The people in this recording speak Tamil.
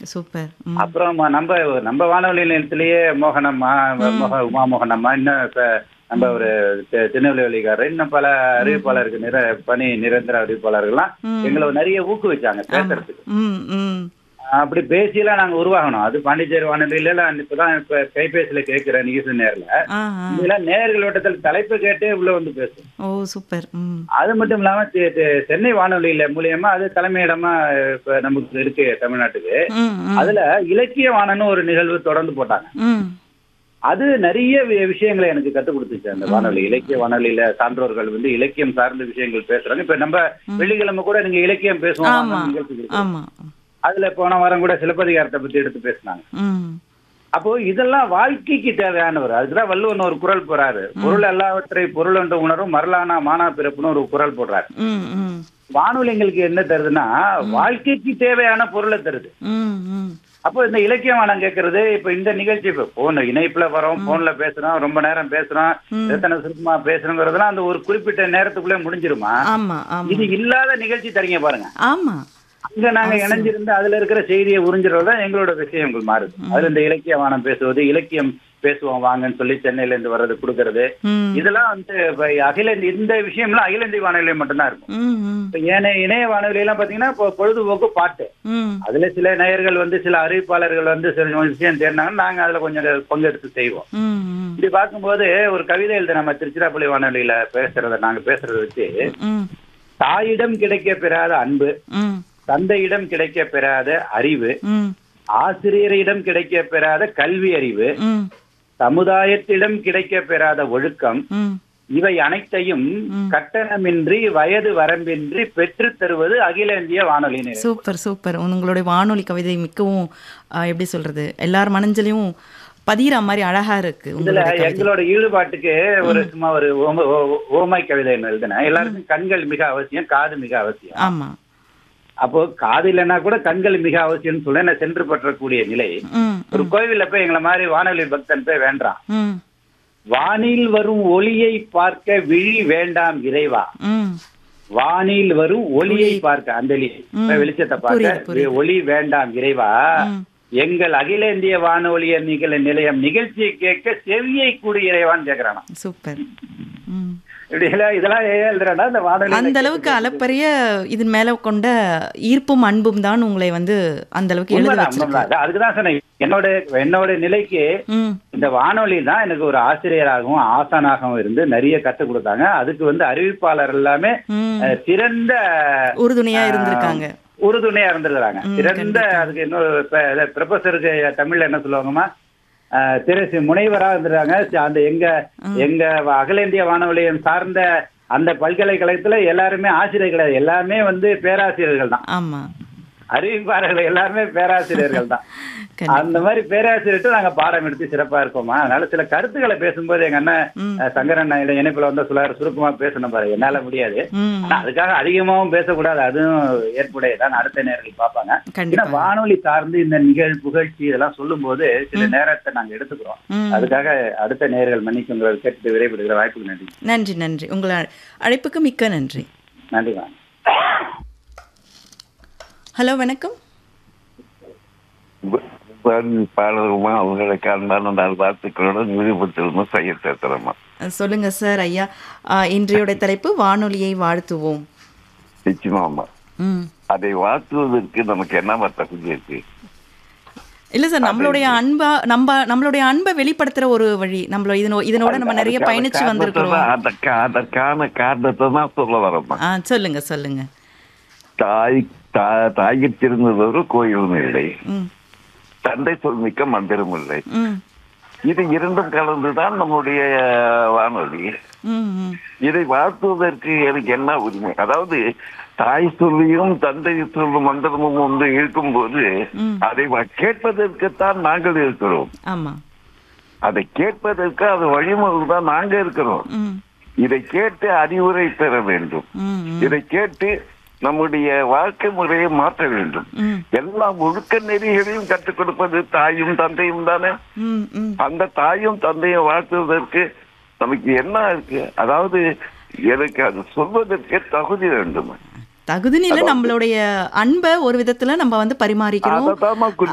சூப்பர் ம் அப்புறம் நம்ம நம்ம வானொலி நிலையத்திலேயே மோகனம்மா மோக உமா மோகனம்மா இன்னும் இப்ப நம்ம ஒரு தி- திருநெல்வேலிக்காரர் இன்னும் பல அறிவிப்பாளருக்கு நிற பணி நிரந்தர அறிவிப்பாளர்கள்லாம் எங்களை நிறைய ஊக்குவிச்சாங்க பேசுறதுக்கு ம் ம் அப்படி பேசியெல்லாம் நாங்க உருவாகணும் அது பாண்டிச்சேரி வானொலியில நான் இப்பதான் இப்ப கைபேசியில கேட்கிற நிகழ்ச்சி நேரில் ஆ ஆ இதெல்லாம் நேர்கள் வட்டத்தில் தலைப்பு கேட்டே உள்ள வந்து பேசும் ஓ சூப்பர் ம் அது மட்டும் இல்லாம தி- தி- சென்னை வானொலியில மூலியமா அது தலைமையிடமா இப்ப நமக்கு இருக்கு தமிழ்நாட்டுக்கு ம் ம் அதுல இலக்கிய வானன்னு ஒரு நிகழ்வு தொடர்ந்து போட்டாங்க ம் அது நிறைய வி- விஷயங்களை எனக்கு கத்துக் கொடுத்துச்சு அந்த வானொலி இலக்கிய வானொலியில சான்றோர்கள் வந்து இலக்கியம் சார்ந்த விஷயங்கள் பேசுறாங்க இப்ப நம்ம வெள்ளிக்கிழமை கூட நீங்க இலக்கியம் பேசுவோம் ஆமா வாங்க நிகழ்ச்சி இருக்கு. ஆமா அதுல போன வாரம் கூட சிலப்பதிகாரத்தை பத்தி எடுத்து பேசினாங்க ம் அப்போ இதெல்லாம் வாழ்க்கைக்கு தேவையானவர் அதுக்குதான் வள்ளுவன் ஒரு குரல் போறாரு பொருள் எல்லாவற்றை பொருள் என்று உணரும் மரலானா மானா பிறப்புன்னு ஒரு குரல் போடுறாரு ம் ம் வானொலி எங்களுக்கு என்ன தருதுன்னா வாழ்க்கைக்கு தேவையான பொருளை தருது ம் ம் அப்போ இந்த இலக்கியம் வானம் கேட்கறது இப்ப இந்த நிகழ்ச்சி இப்ப போன் இணைப்புல வரோம் போன்ல பேசுறோம் ரொம்ப நேரம் பேசுறோம் எத்தனை சுருக்கமா பேசுறோங்கிறதுலாம் அந்த ஒரு குறிப்பிட்ட நேரத்துக்குள்ளே முடிஞ்சிருமா ஆமா ஆமா இது இல்லாத நிகழ்ச்சி தரீங்க பாருங்க ஆமா அங்க நாங்க இணைஞ்சிருந்து அதுல இருக்கிற செய்தியை உறிஞ்சுறது தான் எங்களோட விஷயங்கள் மாறுது அதுல இந்த இலக்கிய வானம் பேசுவது இலக்கியம் பேசுவோம் வாங்கன்னு சொல்லி சென்னையில இருந்து வர்றது கொடுக்கறது ம் இதெல்லாம் வந்து இப்ப அகில இந்திய- இந்த விஷயம்லாம் அகில இந்திய வானொலியில மட்டும்தான் இருக்கும் ம் ம் இப்ப ஏனைய இணைய வானொலி எல்லாம் பாத்தீங்கன்னா இப்போ பொழுதுபோக்கு பாட்டு ம் அதுல சில நேயர்கள் வந்து சில அறிவிப்பாளர்கள் வந்து சில விஷயம் தேர்ந்தாங்கன்னா நாங்க அதுல கொஞ்சம் பங்கெடுத்து செய்வோம் ம் ம் இப்படி பார்க்கும்போது ஒரு கவிதை எழுத நம்ம திருச்சிராப்பள்ளி வானொலியில பேசுறத நாங்க பேசுறத வச்சு ம் தாயிடம் கிடைக்க பெறாத அன்பு ம் தந்தையிடம் கிடைக்க பெறாத அறிவு ம் ஆசிரியரிடம் கிடைக்க பெறாத கல்வி அறிவு ம் சமுதாயத்திடம் கிடைக்க பெறாத ஒழுக்கம் ம் இவை அனைத்தையும் கட்டணமின்றி வயது வரம்பின்றி பெற்றுத் தருவது அகில இந்திய வானொலி நிலையம். சூப்பர் சூப்பர் உங்களுடைய வானொலி கவிதை மிக்கவும் ஆ, எப்படி சொல்றது எல்லார் மனஞ்சிலையும் பதிகிற மாதிரி அழகா இருக்கு இதுல உங்களுடைய கவிதை எங்களோட ஈடுபாட்டுக்கு ஒரு சும்மா ஒரு ஓம- ஓ- ஓமை கவிதை எழுதினேன் எல்லாருக்கும் கண்கள் மிக அவசியம் காது மிக அவசியம் ஆமா அப்போ காது இல்லைன்னா கூட கண்கள் மிக அவசியம்னு சொல்ல நான் சென்று பற்றக்கூடிய நிலை ம் ஒரு கோவில்ல போய் எங்களை மாதிரி வானொலி பக்தன் போய் வேண்டாம் ம் வானில் வரும் ஒளியை பார்க்க விழி வேண்டாம் இறைவா ம் வானில் வரும் ஒளியை பார்க்க அந்த ஒளி. ம். வெளிச்சத்தை புரியுது, பார்க்க புரியுது. ஒளி வேண்டாம் இறைவா ம். எங்கள் அகில இந்திய வானொலி நிகழ நிலையம் நிகழ்ச்சியை கேட்க செவியை கூடி இறைவான்னு கேக்குறானா சூப்பர் ம் இப்படி எல்லாம் இதெல்லாம் ஏன் எழுதுறானா இந்த வானொலி அந்த அளவுக்கு அளப்பரிய இதன் மேல கொண்ட ஈர்ப்பும் அன்பும் தான் உங்களை வந்து அந்த அளவுக்கு எழுத உண்மைதான், வச்சிருக்கு உண்மைதான். அதுக்குதான் சொன்னேன் என்னோட என்னோட நிலைக்கு ம் இந்த வானொலி தான் எனக்கு ஒரு ஆசிரியராகவும் ஆசானாகவும் இருந்து நிறைய கற்றுக் கொடுத்தாங்க அதுக்கு வந்து அறிவிப்பாளர் எல்லாமே ம் அஹ், சிறந்த உறுதுணையா இருந்திருக்காங்க உறுதுணையா இருந்திருக்காங்க ம், சிறந்த அதுக்கு இன்னொரு ப்ரொஃபஸருக்கு தமிழ்ல என்ன சொல்லுவாங்கம்மா அஹ், திரு முனைவரா இருந்திருக்காங்க சி- அந்த எங்க எங்க அகில இந்திய வானொலியம் சார்ந்த அந்த பல்கலைக்கழகத்துல எல்லாருமே ஆசிரியர் கிடையாது எல்லாமே வந்து பேராசிரியர்கள் தான் ஆமா அறிவிப்பாளர்கள் எல்லாருமே பேராசிரியர்கள் தான் கண்டிப்பா. அந்த மாதிரி பேராசிரியர்கிட்ட நாங்க பாடம் எடுத்து சிறப்பா இருக்கோமா அதனால சில கருத்துக்களை பேசும்போது எங்க அண்ணன் ம். அஹ், சங்கரன் அண்ணன் இணைப்புல வந்து சொல்றாரு சுருக்கமா பேசணும் பாரு என்னால முடியாது ம் ஆனா அதுக்காக அதிகமாவும் பேசக்கூடாது அதுவும் ஏற்புடையதான் அடுத்த நேரத்தில் பார்ப்பாங்க ஏன்னா கண்டிப்பா வானொலி சார்ந்து இந்த நிகழ் புகழ்ச்சி இதெல்லாம் சொல்லும்போது சில நேரத்தை நாங்க எடுத்துக்கிறோம் ம் அதுக்காக அடுத்த நேர்கள் மன்னிக்குங்கிற கேட்டு விரைவிடுகிற வாய்ப்புக்கு நன்றி நன்றி நன்றி உங்கள் அழ- அழைப்புக்கு மிக்க நன்றி நன்றி மேம் ஹலோ வணக்கம் பாடலுமா அவங்களுக்கு அன்பான நாள் வாழ்த்துக்களுடன் விடுபட்டிருந்த செய்ய சேர்த்துறமா அஹ் சொல்லுங்க சார் ஐயா அஹ், இன்றையோட தலைப்பு வானொலியை வாழ்த்துவோம் நிச்சயமாமா ம் அதை வாழ்த்துவதற்கு நமக்கு என்ன தகுதி இருக்கு இல்ல சார் நம்மளுடைய அன்பா நம்ம நம்மளுடைய அன்பை வெளிப்படுத்துற ஒரு வழி நம்மள இதனோ இதனோட நம்ம நிறைய அதுக்கான பயணிச்சு காரணத்தை வந்திருக்கிறோம் தான் அதற்கா- அதற்கான காரணத்தை தான் சொல்ல வரமா ஆ சொல்லுங்க சொல்லுங்க தாய் தா- தாயிற் சிறந்ததொரு கோயிலும் இல்லை ம் தந்தை சொல்மிக்க மந்திரம் இல்லை ம் இது இரண்டும் கலந்துதான் நம்முடைய வானொலி ம் ம் இதை வாழ்த்துவதற்கு எனக்கு என்ன உரிமை அதாவது தாய் சொல்லியும் தந்தை சொல்லும் மந்திரமும் ஒன்று இருக்கும்போது ம். அதை வ- கேட்பதற்குத்தான் நாங்கள் இருக்கிறோம் ஆமா அதை கேட்பதற்கு அது வழிமுறை தான் நாங்க இருக்கிறோம் ம் இதை கேட்டு அறிவுரை பெற வேண்டும் ம் ம், இதை கேட்டு நம்முடைய வாழ்க்கை முறையை மாற்ற வேண்டும் ம் எல்லா ஒழுக்க நெறிகளையும் கற்றுக் கொடுப்பது தாயும் தந்தையும் தானே ம் ம் அந்த தாயும் தந்தையும் வாழ்த்துவதற்கு நமக்கு என்ன இருக்கு அதாவது எனக்கு அது சொல்வதற்கு தகுதி வேண்டும் தகுதினில நம்மளுடைய அன்பை ஒரு விதத்துல நம்ம வந்து பரிமாறிக்கிறோம் அதத்தாம்மா